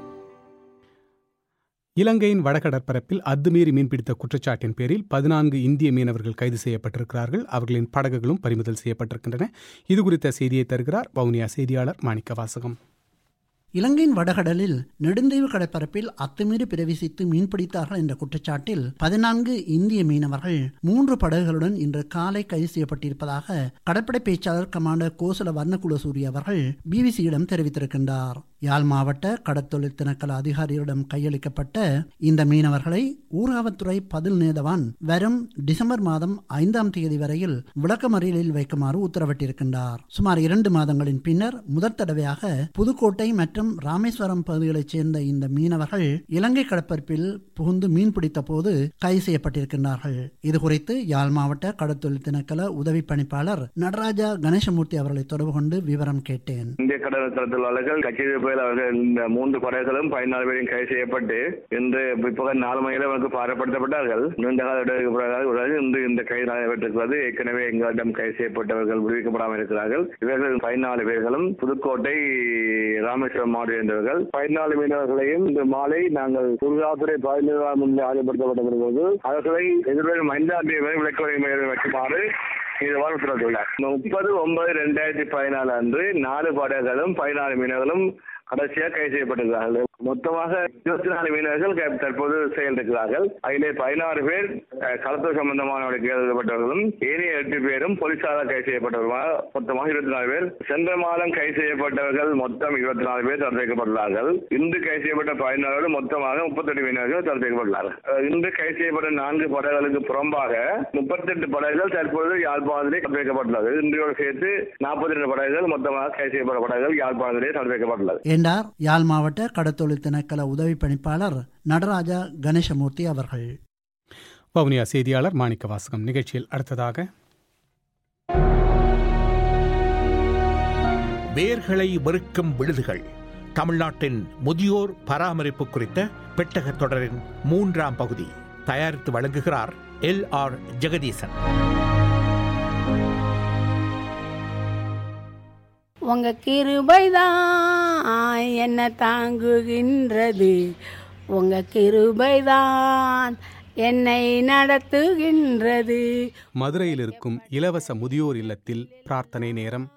இலங்கையின் வடகடற்பரப்பில் அத்துமீறி மீன்பிடித்த குற்றச்சாட்டின் பேரில் பதினான்கு இந்திய மீனவர்கள் கைது செய்யப்பட்டிருக்கிறார்கள் அவர்களின் படகுகளும் பறிமுதல் செய்யப்பட்டிருக்கின்றன இது குறித்த செய்தியை தருகிறார் வவுனியா செய்தியாளர் மாணிக்க வாசகம் இலங்கையின் வடகடலில் நெடுந்தீவு கடற்பரப்பில் அத்துமீறி பிரவேசித்து மீன்பிடித்தார்கள் என்ற குற்றச்சாட்டில் பதினான்கு இந்திய மீனவர்கள் மூன்று படகுகளுடன் இன்று காலை கைது செய்யப்பட்டிருப்பதாக கடற்படை பேச்சாளர் கமாண்டர் கோசல வர்ணகுலசூரி அவர்கள் பிபிசியிடம் தெரிவித்திருக்கின்றார் யாழ் மாவட்ட கடற்தொழில் திணைக்கள அதிகாரிகளிடம் கையளிக்கப்பட்ட இந்த மீனவர்களை ஊர்காவத்துறை பதில் நேதவான் வரும் டிசம்பர் மாதம் ஐந்தாம் தேதி வரையில் விளக்கமறியலில் வைக்குமாறு உத்தரவிட்டிருக்கின்றார் சுமார் இரண்டு மாதங்களின் பின்னர் முதற் தடவையாக புதுக்கோட்டை மற்றும் ராமேஸ்வரம் பகுதிகளைச் சேர்ந்த இந்த மீனவர்கள் இலங்கை கடற்பரப்பில் புகுந்து மீன் பிடித்த போது கைது செய்யப்பட்டிருக்கின்றார்கள் இது குறித்து யாழ் மாவட்ட கடற்தொழில் திணைக்கள உதவி பணிப்பாளர் நடராஜா கணேசமூர்த்தி அவர்களை தொடர்பு கொண்டு விவரம் கேட்டேன் இந்திய கடல் தொழிலாளர்கள் கச்சேரி புயல் அவர்கள் இந்த மூன்று படகுகளும் பதினாலு பேரும் கைது செய்யப்பட்டு இன்று பிற்பகல் நாலு மணியில் அவருக்கு பாரப்படுத்தப்பட்டார்கள் நீண்ட கால இடைவெளிக்கு பிறகு இன்று இந்த கைது நடைபெற்றிருக்கிறது ஏற்கனவே எங்களிடம் கைது செய்யப்பட்டவர்கள் விடுவிக்கப்படாமல் இருக்கிறார்கள் இவர்கள் பதினாலு பேர்களும் புதுக்கோட்டை ராமேஸ்வரம் மாவட்ட சேர்ந்தவர்கள் பதினாலு மீனவர்களையும் இன்று மாலை நாங்கள் குருகாத்துறை பதினேழாம் முன்பு ஆஜர்படுத்தப்பட்ட போது அவர்களை எதிர்வரும் ஐந்தாம் தேதி வரை விளக்க வைக்குமாறு இது உத்தரவிட்டுள்ளார் முப்பது ஒன்பது ரெண்டாயிரத்தி பதினாலு அன்று நாலு படகுகளும் பதினாலு மீனவர்களும் கடைசியாக கைது செய்யப்பட்டிருக்கிறார்கள் மொத்தமாக இருபத்தி நாலு மீனவர்கள் தற்போது செயல்படுகிறார்கள் அதிலே பதினாறு பேர் களத்து சம்பந்தமான கைதுப்பட்டவர்களும் ஏனைய எட்டு பேரும் போலீசாரால் கைது செய்யப்பட்டவர்கள் மொத்தமாக இருபத்தி நாலு பேர் சென்ற மாதம் கைது செய்யப்பட்டவர்கள் மொத்தம் இருபத்தி நாலு பேர் தடுத்து வைக்கப்பட்டுள்ளார்கள் இன்று கைது செய்யப்பட்ட பதினாறு மொத்தமாக முப்பத்தெட்டு மீனவர்கள் தடுத்து வைக்கப்பட்டுள்ளார்கள் இன்று கைது செய்யப்பட்ட நான்கு படகுகளுக்கு புறம்பாக முப்பத்தெட்டு படகுகள் தற்போது யாழ்ப்பாணத்திலே தடுத்து வைக்கப்பட்டுள்ளது இன்றையோடு சேர்த்து நாற்பத்தி ரெண்டு படகுகள் மொத்தமாக கைது செய்யப்பட்ட படகுகள் யாழ்ப்பாணத்திலே தடுத்து வைக்கப்பட்டுள்ளது என்றார் யாழ் மாவட்ட கடத்தொழில் திணைக்கள உதவி பணிப்பாளர் நடராஜா கணேசமூர்த்தி அவர்கள் வவுனியா செய்தியாளர் மாணிக்க வாசகம் நிகழ்ச்சியில் அடுத்ததாக வேர்களை வெறுக்கும் விழுதுகள் தமிழ்நாட்டின் முதியோர் பராமரிப்பு குறித்த பெட்டக தொடரின் மூன்றாம் பகுதி தயாரித்து வழங்குகிறார் எல் ஆர் ஜெகதீசன் உங்க கிருபைதான் என்ன தாங்குகின்றது உங்க கிருபைதான் என்னை நடத்துகின்றது மதுரையில் இருக்கும் இலவச முதியோர் இல்லத்தில் பிரார்த்தனை நேரம்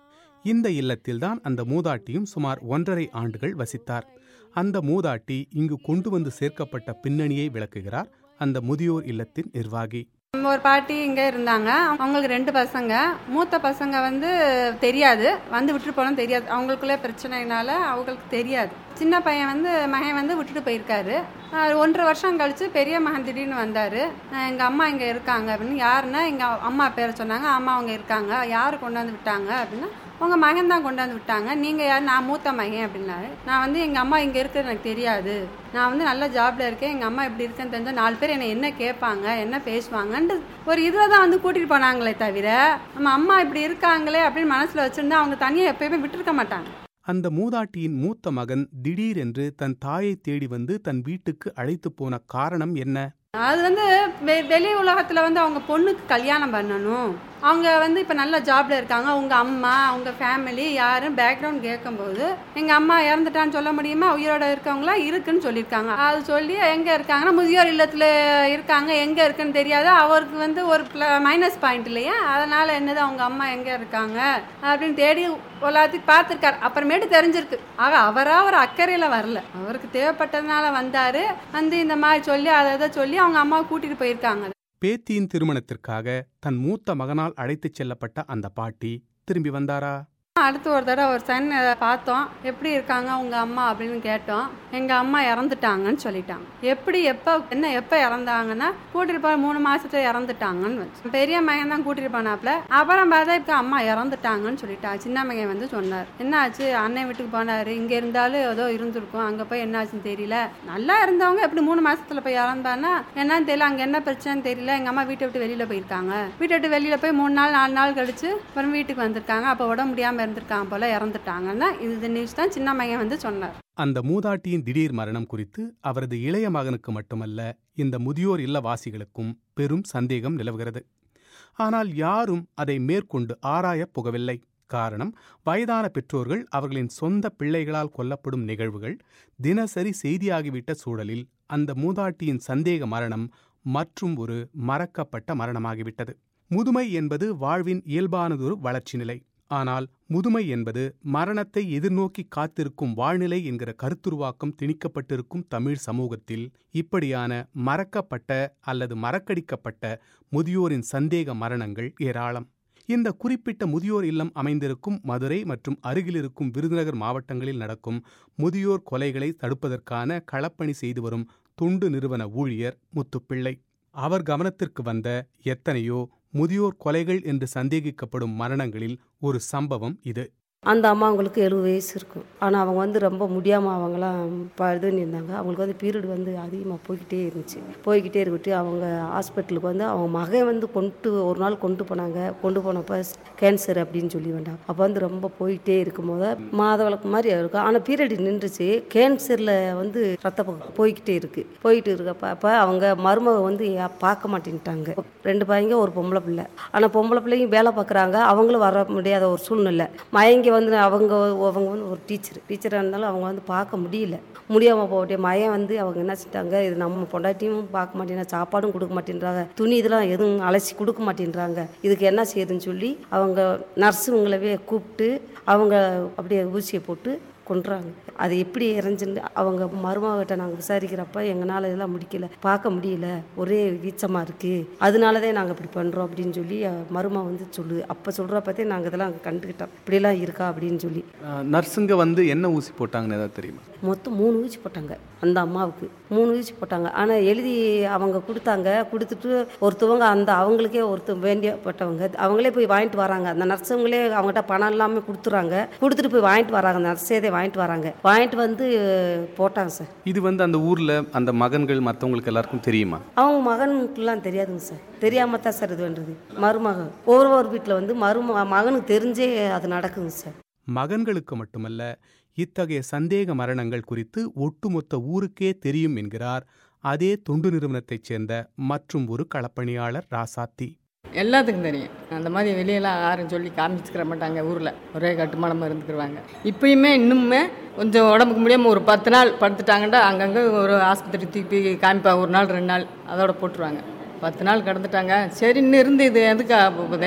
இந்த இல்லத்தில்தான் அந்த மூதாட்டியும் சுமார் ஒன்றரை ஆண்டுகள் வசித்தார் அந்த மூதாட்டி இங்கு கொண்டு வந்து சேர்க்கப்பட்ட பின்னணியை விளக்குகிறார் அந்த முதியோர் இல்லத்தின் நிர்வாகி ஒரு பாட்டி இங்கே இருந்தாங்க அவங்களுக்கு ரெண்டு பசங்க மூத்த பசங்க வந்து தெரியாது வந்து விட்டுட்டு போனோம் தெரியாது அவங்களுக்குள்ளே பிரச்சனைனால அவங்களுக்கு தெரியாது சின்ன பையன் வந்து மகன் வந்து விட்டுட்டு போயிருக்காரு அஹ் ஒன்றரை வருஷம் கழிச்சு பெரிய மகன் திடீர்னு வந்தார் எங்கள் அம்மா இங்கே இருக்காங்க அப்படின்னு யாருன்னா எங்கள் அம்மா பேரை சொன்னாங்க அம்மா அவங்க இருக்காங்க யார் கொண்டாந்து விட்டாங்க அப்படின்னா உங்கள் மகன் தான் கொண்டாந்து விட்டாங்க நீங்கள் யார் நான் மூத்த மகன் அப்படின்னாரு நான் வந்து எங்கள் அம்மா இங்கே இருக்கிறது எனக்கு தெரியாது நான் வந்து நல்ல ஜாப்ல இருக்கேன் எங்கள் அம்மா இப்படி இருக்கேன்னு தெரிஞ்சால் நாலு பேர் என்னை என்ன கேட்பாங்க என்ன பேசுவாங்கன்ட்டு ஒரு இதில் தான் வந்து கூட்டிகிட்டு போனாங்களே தவிர நம்ம அம்மா இப்படி இருக்காங்களே அப்படின்னு மனசில் வச்சுருந்தா அவங்க தனியாக எப்பயுமே விட்டுருக்க மாட்டாங்க அந்த மூதாட்டியின் மூத்த மகன் திடீரென்று தன் தாயை தேடி வந்து தன் வீட்டுக்கு அழைத்து போன காரணம் என்ன அது வந்து வெ வெளி உலகத்தில் வந்து அவங்க பொண்ணுக்கு கல்யாணம் பண்ணணும் அவங்க வந்து இப்போ நல்ல ஜாப்ல இருக்காங்க அவங்க அம்மா அவங்க ஃபேமிலி யாரும் பேக்ரவுண்ட் கேட்கும்போது எங்கள் அம்மா இறந்துட்டான்னு சொல்ல முடியுமா உயிரோட இருக்கவங்களா இருக்குன்னு சொல்லியிருக்காங்க அது சொல்லி எங்கே இருக்காங்கன்னா முதியோர் இல்லத்தில் இருக்காங்க எங்கே இருக்குன்னு தெரியாது அவருக்கு வந்து ஒரு மைனஸ் பாயிண்ட் இல்லையா அதனால் என்னது அவங்க அம்மா எங்கே இருக்காங்க அப்படின்னு தேடி எல்லாத்தையும் பார்த்துருக்காரு அப்புறமேட்டு தெரிஞ்சிருக்கு ஆக அவராக ஒரு அக்கறையில் வரல அவருக்கு தேவைப்பட்டதுனால வந்தார் வந்து இந்த மாதிரி சொல்லி அதை இதை சொல்லி அவங்க அம்மாவை கூட்டிகிட்டு போயிருக்காங்க பேத்தியின் திருமணத்திற்காக தன் மூத்த மகனால் அழைத்துச் செல்லப்பட்ட அந்த பாட்டி திரும்பி வந்தாரா அடுத்து ஒரு தடவை ஒரு சன் பார்த்தோம் எப்படி இருக்காங்க உங்க அம்மா அப்படின்னு கேட்டோம் எங்க அம்மா இறந்துட்டாங்கன்னு சொல்லிட்டாங்க எப்படி எப்போ என்ன எப்போ இறந்தாங்கன்னா கூட்டிட்டு போய் மூணு மாசத்துல இறந்துட்டாங்கன்னு வச்சு பெரிய மகன் தான் கூட்டிட்டு போனாப்ல அப்புறம் பார்த்தா இப்போ அம்மா இறந்துட்டாங்கன்னு சொல்லிட்டாங்க சின்ன மகன் வந்து சொன்னார் என்ன ஆச்சு அண்ணன் வீட்டுக்கு போனாரு இங்க இருந்தாலும் ஏதோ இருந்திருக்கும் அங்க போய் என்ன ஆச்சுன்னு தெரியல நல்லா இருந்தவங்க எப்படி மூணு மாசத்துல போய் இறந்தானா என்னன்னு தெரியல அங்க என்ன பிரச்சனைன்னு தெரியல எங்க அம்மா வீட்டை விட்டு வெளியில போயிருக்காங்க வீட்டை விட்டு வெளியில போய் மூணு நாள் நாலு நாள் கழிச்சு அப்புறம் வீட்டுக்கு வந்திருக்காங்க அப்போ உடம்பு முடியாம இருந்திருக்காங்க போல இறந்துட்டாங்கன்னா இந்த நியூஸ் தான் சின்ன மகன் வந்து சொன்னார் அந்த மூதாட்டியின் திடீர் மரணம் குறித்து அவரது இளைய மகனுக்கு மட்டுமல்ல இந்த முதியோர் இல்லவாசிகளுக்கும் பெரும் சந்தேகம் நிலவுகிறது ஆனால் யாரும் அதை மேற்கொண்டு ஆராயப் புகவில்லை காரணம் வயதான பெற்றோர்கள் அவர்களின் சொந்த பிள்ளைகளால் கொல்லப்படும் நிகழ்வுகள் தினசரி செய்தியாகிவிட்ட சூழலில் அந்த மூதாட்டியின் சந்தேக மரணம் மற்றும் ஒரு மறக்கப்பட்ட மரணமாகிவிட்டது முதுமை என்பது வாழ்வின் இயல்பானதொரு வளர்ச்சி நிலை ஆனால் முதுமை என்பது மரணத்தை எதிர்நோக்கி காத்திருக்கும் வாழ்நிலை என்கிற கருத்துருவாக்கம் திணிக்கப்பட்டிருக்கும் தமிழ் சமூகத்தில் இப்படியான மறக்கப்பட்ட அல்லது மறக்கடிக்கப்பட்ட முதியோரின் சந்தேக மரணங்கள் ஏராளம் இந்த குறிப்பிட்ட முதியோர் இல்லம் அமைந்திருக்கும் மதுரை மற்றும் அருகிலிருக்கும் விருதுநகர் மாவட்டங்களில் நடக்கும் முதியோர் கொலைகளை தடுப்பதற்கான களப்பணி செய்து வரும் தொண்டு நிறுவன ஊழியர் முத்துப்பிள்ளை அவர் கவனத்திற்கு வந்த எத்தனையோ முதியோர் கொலைகள் என்று சந்தேகிக்கப்படும் மரணங்களில் ஒரு சம்பவம் இது அந்த அம்மாவங்களுக்கு எழுபது வயசு இருக்கும் ஆனால் அவங்க வந்து ரொம்ப முடியாமல் அவங்களாம் இப்போ இதுன்னு இருந்தாங்க அவங்களுக்கு வந்து பீரியட் வந்து அதிகமாக போய்கிட்டே இருந்துச்சு போய்கிட்டே இருக்கிட்டு அவங்க ஹாஸ்பிட்டலுக்கு வந்து அவங்க மகன் வந்து கொண்டு ஒரு நாள் கொண்டு போனாங்க கொண்டு போனப்போ கேன்சர் அப்படின்னு சொல்லி வேண்டாம் அப்போ வந்து ரொம்ப போயிட்டே இருக்கும்போது மாத விளக்கு மாதிரி இருக்கும் ஆனால் பீரியட் நின்றுச்சு கேன்சரில் வந்து ரத்த போய்கிட்டே இருக்குது போயிட்டு இருக்கப்ப அப்போ அவங்க மருமக வந்து பார்க்க மாட்டேன்ட்டாங்க ரெண்டு பையங்க ஒரு பொம்பளை பிள்ளை ஆனால் பொம்பளை பிள்ளைங்க வேலை பார்க்குறாங்க அவங்களும் வர முடியாத ஒரு சூழ்நிலை மயங்கி வந்து அவங்க அவங்க வந்து ஒரு டீச்சர் டீச்சராக இருந்தாலும் அவங்க வந்து பார்க்க முடியல முடியாமல் போகட்டே மயம் வந்து அவங்க என்ன செஞ்சிட்டாங்க இது நம்ம பொண்டாட்டியும் பார்க்க மாட்டேங்க சாப்பாடும் கொடுக்க மாட்டேன்றாங்க துணி இதெல்லாம் எதுவும் அலசி கொடுக்க மாட்டேன்றாங்க இதுக்கு என்ன செய்யுதுன்னு சொல்லி அவங்க நர்ஸுங்களவே கூப்பிட்டு அவங்க அப்படியே ஊசியை போட்டு கொன்றாங்க அது எப்படி இறஞ்சுன்னு அவங்க மருமகிட்ட நாங்கள் விசாரிக்கிறப்ப எங்களால் இதெல்லாம் முடிக்கல பார்க்க முடியல ஒரே வீச்சமாக இருக்குது அதனால தான் நாங்கள் இப்படி பண்ணுறோம் அப்படின்னு சொல்லி மருமா வந்து சொல்லு அப்போ சொல்கிறப்பத்தே நாங்கள் இதெல்லாம் கண்டுக்கிட்டோம் இப்படிலாம் இருக்கா அப்படின்னு சொல்லி நர்ஸுங்க வந்து என்ன ஊசி போட்டாங்கன்னு ஏதாவது தெரியுமா மொத்தம் மூணு ஊசி போட்டாங்க அந்த அம்மாவுக்கு மூணு ஊசி போட்டாங்க ஆனால் எழுதி அவங்க கொடுத்தாங்க கொடுத்துட்டு ஒருத்தவங்க அந்த அவங்களுக்கே ஒருத்த வேண்டியப்பட்டவங்க அவங்களே போய் வாங்கிட்டு வராங்க அந்த நர்ஸுங்களே அவங்ககிட்ட பணம் எல்லாமே கொடுத்துறாங்க கொடுத்துட்டு போய் வாங்கிட்டு வராங்க அந்த நர்ஸே வாங்கிட்டு வராங்க வாங்கிட்டு வந்து போட்டாங்க சார் இது வந்து அந்த ஊர்ல அந்த மகன்கள் மற்றவங்களுக்கு எல்லாருக்கும் தெரியுமா அவங்க மகனுக்குலாம் தெரியாதுங்க சார் தெரியாம தான் சார் இது பண்ணுறது மருமகன் ஒவ்வொரு வீட்டில் வந்து மரும மகனுக்கு தெரிஞ்சே அது நடக்குங்க சார் மகன்களுக்கு மட்டுமல்ல இத்தகைய சந்தேக மரணங்கள் குறித்து ஒட்டுமொத்த ஊருக்கே தெரியும் என்கிறார் அதே தொண்டு நிறுவனத்தைச் சேர்ந்த மற்றும் ஒரு களப்பணியாளர் ராசாத்தி எல்லாத்துக்கும் தெரியும் அந்த மாதிரி வெளியெல்லாம் யாரும் சொல்லி காமிச்சுக்கிற மாட்டாங்க ஊரில் ஒரே கட்டுமானமாக இருந்துக்கிருவாங்க இப்பயுமே இன்னுமே கொஞ்சம் உடம்புக்கு முடியாமல் ஒரு பத்து நாள் படுத்துட்டாங்கன்னா அங்கங்கே ஒரு ஆஸ்பத்திரி தூக்கி போய் காமிப்பா ஒரு நாள் ரெண்டு நாள் அதோட போட்டுருவாங்க பத்து நாள் கிடந்துட்டாங்க சரி இன்னும் இருந்து இது எதுக்கு போகுதே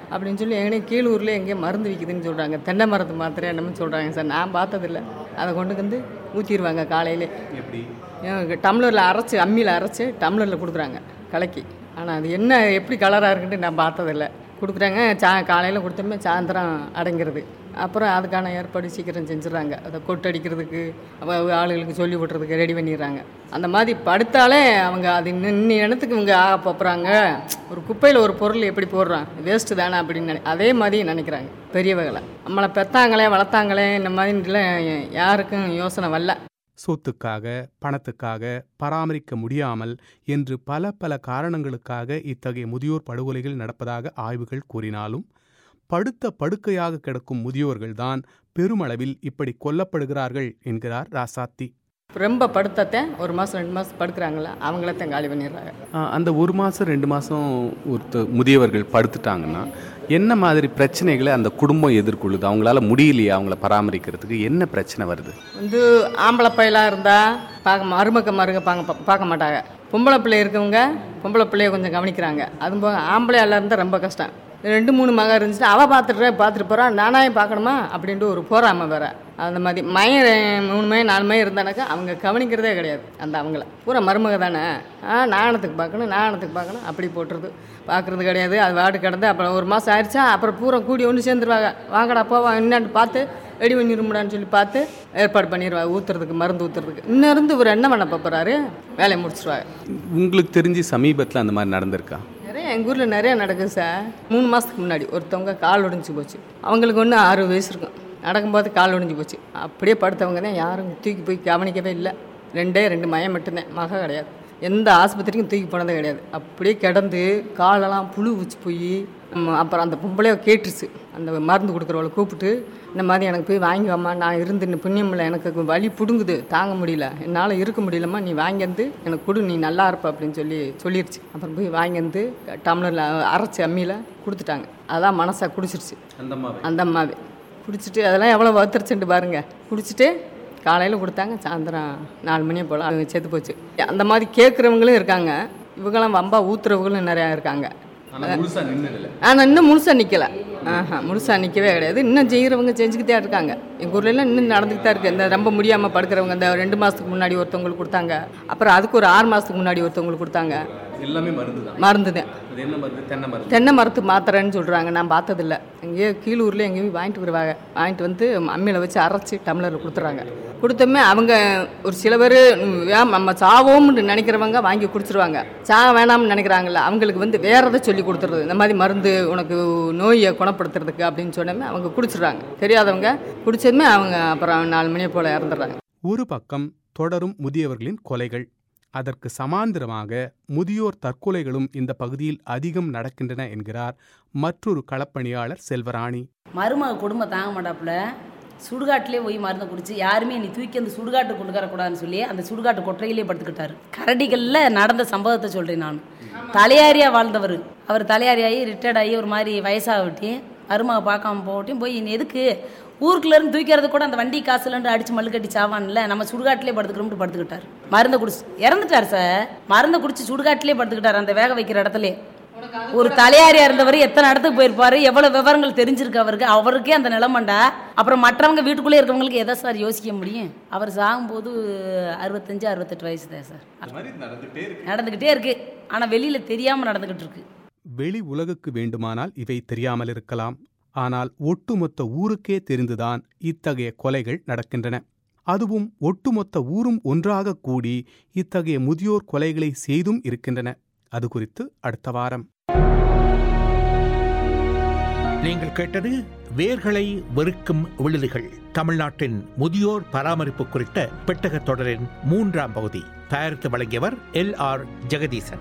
அப்படின்னு சொல்லி எங்கனே கீழூரில் எங்கேயோ மருந்து விற்குதுன்னு சொல்கிறாங்க தென்னை மரத்து மாத்திரை என்னமோ சொல்கிறாங்க சார் நான் பார்த்ததில்ல அதை கொண்டு வந்து ஊற்றிடுவாங்க காலையிலே எப்படி டம்ளரில் அரைச்சி அம்மியில் அரைச்சி டம்ளரில் கொடுக்குறாங்க கலக்கி ஆனால் அது என்ன எப்படி கலராக இருக்குன்ட்டு நான் பார்த்ததில்ல கொடுக்குறாங்க சா காலையில் கொடுத்தோமே சாயந்தரம் அடங்கிறது அப்புறம் அதுக்கான ஏற்பாடு சீக்கிரம் செஞ்சிடறாங்க அதை கொட்டடிக்கிறதுக்கு அவ- அவ ஆளுகளுக்கு சொல்லி விட்றதுக்கு ரெடி பண்ணிடுறாங்க அந்த மாதிரி படுத்தாலே அவங்க அது இன்னும் இடத்துக்கு இவங்க ஆக போகிறாங்க ஒரு குப்பையில் ஒரு பொருள் எப்படி போடுறான் வேஸ்ட்டு தானே அப்படின்னு நினை அதே மாதிரி நினைக்கிறாங்க பெரியவங்களை நம்மளை பெத்தாங்களே வளர்த்தாங்களே இந்த மாதிரிலாம் யாருக்கும் யோசனை வரல சொத்துக்காக பணத்துக்காக பராமரிக்க முடியாமல் என்று பல பல காரணங்களுக்காக இத்தகைய முதியோர் படுகொலைகள் நடப்பதாக ஆய்வுகள் கூறினாலும் படுத்த படுக்கையாக கிடக்கும் முதியோர்கள்தான் பெருமளவில் இப்படி கொல்லப்படுகிறார்கள் என்கிறார் ராசாத்தி ரொம்ப படுத்தத்தை ஒரு மாதம் ரெண்டு மாதம் படுக்கிறாங்களா அவங்களத்தான் காலி பண்ணிடுறாங்க ஆ, அந்த ஒரு மாதம் ரெண்டு மாதம் ஒருத்த முதியவர்கள் படுத்துட்டாங்கன்னா என்ன மாதிரி பிரச்சனைகளை அந்த குடும்பம் எதிர்கொள்ளுது அவங்களால முடியலையா அவங்கள பராமரிக்கிறதுக்கு என்ன பிரச்சனை வருது வந்து ஆம்பளை பையலாக இருந்தால் பார்க்க மருமக்க மருக பார்க்க பார்க்க மாட்டாங்க பொம்பளை பிள்ளை இருக்கவங்க பொம்பளை பிள்ளைய கொஞ்சம் கவனிக்கிறாங்க அதுவும் போக ஆம்பளையால இருந்தால் ரொம்ப கஷ்டம் ரெண்டு மூணு மக இருந்துச்சுட்டு அவள் பார்த்துட்டு பார்த்துட்டு போகிறான் நானாயே பார்க்கணுமா அப்படின்ட்டு ஒரு போறாம வேற அந்த மாதிரி மயம் மூணு மயம் நாலு மயம் இருந்தானாக்கா அவங்க கவனிக்கிறதே கிடையாது அந்த அவங்கள பூரா மருமக தானே ஆ நாணத்துக்கு பார்க்கணும் நாணத்துக்கு பார்க்கணும் அப்படி போட்டுறது பார்க்குறது கிடையாது அது வாடு கிடந்து அப்புறம் ஒரு மாதம் ஆயிடுச்சா அப்புறம் பூரா கூடி ஒன்று சேர்ந்துருவாங்க வாங்கடா போவா என்னான்னு பார்த்து ரெடி பண்ணிருமுடான்னு சொல்லி பார்த்து ஏற்பாடு பண்ணிடுவாங்க ஊற்றுறதுக்கு மருந்து ஊற்றுறதுக்கு இன்னும் இருந்து இவர் என்ன பண்ண போகிறாரு வேலையை முடிச்சிருவாங்க உங்களுக்கு தெரிஞ்சு சமீபத்தில் அந்த மாதிரி நடந்திருக்கா நிறைய எங்கள் ஊரில் நிறைய நடக்குது சார் மூணு மாதத்துக்கு முன்னாடி ஒருத்தவங்க கால் ஒடிஞ்சு போச்சு அவங்களுக்கு ஒன்று அறுபது வயசு இருக்கும் நடக்கும்போது கால் ஒடிஞ்சு போச்சு அப்படியே படுத்தவங்க தான் யாரும் தூக்கி போய் கவனிக்கவே இல்லை ரெண்டே ரெண்டு மயம் மட்டும்தான் மக கிடையாது எந்த ஆஸ்பத்திரிக்கும் தூக்கி போனதே கிடையாது அப்படியே கிடந்து காலெல்லாம் புழு வச்சு போய் அப்புறம் அந்த பொம்பளையோ கேட்டுருச்சு அந்த மருந்து கொடுக்குறவளை கூப்பிட்டு இந்த மாதிரி எனக்கு போய் வாங்கி வாம்மா நான் இருந்து இன்னும் புண்ணியம் இல்லை எனக்கு வலி பிடுங்குது தாங்க முடியல என்னால் இருக்க முடியலம்மா நீ வாங்கி வந்து எனக்கு கொடு நீ நல்லா இருப்ப அப்படின்னு சொல்லி சொல்லிருச்சு அப்புறம் போய் வாங்கி வந்து டம்ளரில் அரைச்சி அம்மியில் கொடுத்துட்டாங்க அதான் மனசா குடிச்சிருச்சு அந்த அம்மாவே அந்த அம்மாவே குடிச்சிட்டு அதெல்லாம் எவ்வளோ வத்துருச்சுட்டு பாருங்க குடிச்சிட்டு காலையில் கொடுத்தாங்க சாயந்தரம் நாலு மணியை போல் அவங்க செத்து போச்சு அந்த மாதிரி கேட்குறவங்களும் இருக்காங்க இவங்கெல்லாம் வம்பா ஊத்துறவங்களும் நிறையா இருக்காங்க ஆனால் முழுசாக நின்றுடல ஆனால் இன்னும் முழுசாக நிற்கல ஆஹா முழுசாக நிற்கவே கிடையாது இன்னும் செய்கிறவங்க செஞ்சுக்கிட்டே இருக்காங்க எங்கள் ஊர்லலாம் இன்னும் நடந்துக்கிட்டு தான் இருக்குது இந்த ரொம்ப முடியாமல் படுக்கிறவங்க இந்த ரெண்டு மாதத்துக்கு முன்னாடி ஒருத்தவங்களுக்கு கொடுத்தாங்க அப்புறம் அதுக்கு ஒரு ஆறு மாதத்துக்கு முன்னாடி ஒருத்தவங்களுக்கு கொடுத்தாங்க எல்லாமே மருந்து தான் மருந்து தான் அது என்ன மருந்து தென்னை மருந்து தென்னை மரத்து மாத்திரைன்னு சொல்கிறாங்க நான் பார்த்ததில்ல எங்கேயோ கீழூரில் எங்கேயும் வாங்கிட்டு வருவாங்க வாங்கிட்டு வந்து அம்மியில் வச்சு அரைச்சி டம்ளரில் கொடுத்துறாங்க கொடுத்தோமே அவங்க ஒரு சில பேர் நம்ம சாவோம்னு நினைக்கிறவங்க வாங்கி குடிச்சிருவாங்க சா வேணாம்னு நினைக்கிறாங்கல்ல அவங்களுக்கு வந்து வேற எதை சொல்லி கொடுத்துறது இந்த மாதிரி மருந்து உனக்கு நோயை குணப்படுத்துறதுக்கு அப்படின்னு சொன்னோமே அவங்க குடிச்சிடுறாங்க தெரியாதவங்க குடிச்சதுமே அவங்க அப்புறம் நாலு மணியை போல் இறந்துடுறாங்க ஒரு பக்கம் தொடரும் முதியவர்களின் கொலைகள் அதற்கு சமாந்திரமாக முதியோர் தற்கொலைகளும் இந்த பகுதியில் அதிகம் நடக்கின்றன என்கிறார் மற்றொரு களப்பணியாளர் செல்வராணி மருமக குடும்பம் தாங்க மாட்டாப்புல சுடுகாட்டிலே போய் மருந்து குடிச்சு யாருமே நீ தூக்கி அந்த சுடுகாட்டு கொண்டு வரக்கூடாதுன்னு சொல்லி அந்த சுடுகாட்டு கொற்றையிலே படுத்துக்கிட்டாரு கரடிகளில் நடந்த சம்பவத்தை சொல்கிறேன் நான் தலையாரியாக வாழ்ந்தவர் அவர் தலையாரியாகி ரிட்டையர்ட் ஆகி ஒரு மாதிரி வயசாக விட்டி மருமக பார்க்காம போகட்டும் போய் நீ எதுக்கு ஊருக்குள்ள இருந்து தூக்கிறது கூட அந்த வண்டி காசுலன்னு அடிச்சு மல்லு கட்டி சாவான்ல நம்ம சுடுகாட்டிலே படுத்துக்கிறோம்னு படுத்துக்கிட்டார் மருந்தை குடிச்சு இறந்துட்டார் சார் மருந்தை குடிச்சு சுடுகாட்டிலே படுத்துக்கிட்டார் அந்த வேக வைக்கிற இடத்துல ஒரு தலையாரியா இருந்தவர் எத்தனை இடத்துக்கு போயிருப்பாரு எவ்வளவு விவரங்கள் தெரிஞ்சிருக்கு அவருக்கு அவருக்கே அந்த நிலமண்டா அப்புறம் மற்றவங்க வீட்டுக்குள்ளே இருக்கவங்களுக்கு எதை சார் யோசிக்க முடியும் அவர் சாகும்போது அறுபத்தஞ்சு அறுபத்தெட்டு வயசு தான் சார் நடந்துக்கிட்டே இருக்கு ஆனா வெளியில தெரியாம நடந்துகிட்டு இருக்கு வெளி உலகுக்கு வேண்டுமானால் இவை தெரியாமல் இருக்கலாம் ஆனால் ஒட்டுமொத்த ஊருக்கே தெரிந்துதான் இத்தகைய கொலைகள் நடக்கின்றன அதுவும் ஒட்டுமொத்த ஊரும் ஒன்றாக கூடி இத்தகைய முதியோர் கொலைகளை செய்தும் இருக்கின்றன அது குறித்து அடுத்த வாரம் நீங்கள் கேட்டது வேர்களை வெறுக்கும் விழுதுகள் தமிழ்நாட்டின் முதியோர் பராமரிப்பு குறித்த பெட்டகத் தொடரின் மூன்றாம் பகுதி தயாரித்து வழங்கியவர் எல் ஆர் ஜெகதீசன்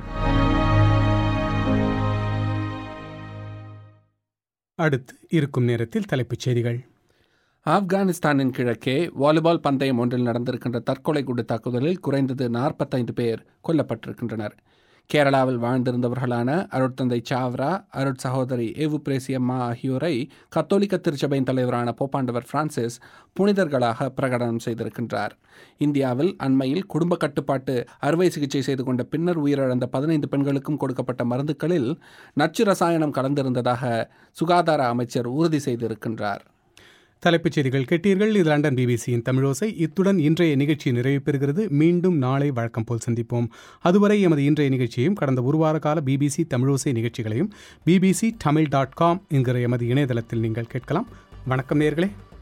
அடுத்து இருக்கும் நேரத்தில் தலைப்புச் செய்திகள் ஆப்கானிஸ்தானின் கிழக்கே வாலிபால் பந்தயம் ஒன்றில் நடந்திருக்கின்ற தற்கொலை குண்டு தாக்குதலில் குறைந்தது நாற்பத்தைந்து பேர் கொல்லப்பட்டிருக்கின்றனர் கேரளாவில் வாழ்ந்திருந்தவர்களான அருட்தந்தை சாவ்ரா அருட் சகோதரி ஏவு பிரேசியம்மா ஆகியோரை கத்தோலிக்க திருச்சபையின் தலைவரான போப்பாண்டவர் பிரான்சிஸ் புனிதர்களாக பிரகடனம் செய்திருக்கின்றார் இந்தியாவில் அண்மையில் குடும்ப கட்டுப்பாட்டு அறுவை சிகிச்சை செய்து கொண்ட பின்னர் உயிரிழந்த பதினைந்து பெண்களுக்கும் கொடுக்கப்பட்ட மருந்துகளில் நச்சு ரசாயனம் கலந்திருந்ததாக சுகாதார அமைச்சர் உறுதி செய்திருக்கின்றார் தலைப்புச் செய்திகள் கேட்டீர்கள் இது லண்டன் பிபிசியின் தமிழோசை இத்துடன் இன்றைய நிகழ்ச்சி நிறைவு பெறுகிறது மீண்டும் நாளை வழக்கம் போல் சந்திப்போம் அதுவரை எமது இன்றைய நிகழ்ச்சியையும் கடந்த ஒரு வார கால பிபிசி தமிழோசை நிகழ்ச்சிகளையும் பிபிசி தமிழ் டாட் காம் என்கிற எமது இணையதளத்தில் நீங்கள் கேட்கலாம் வணக்கம் நேர்களே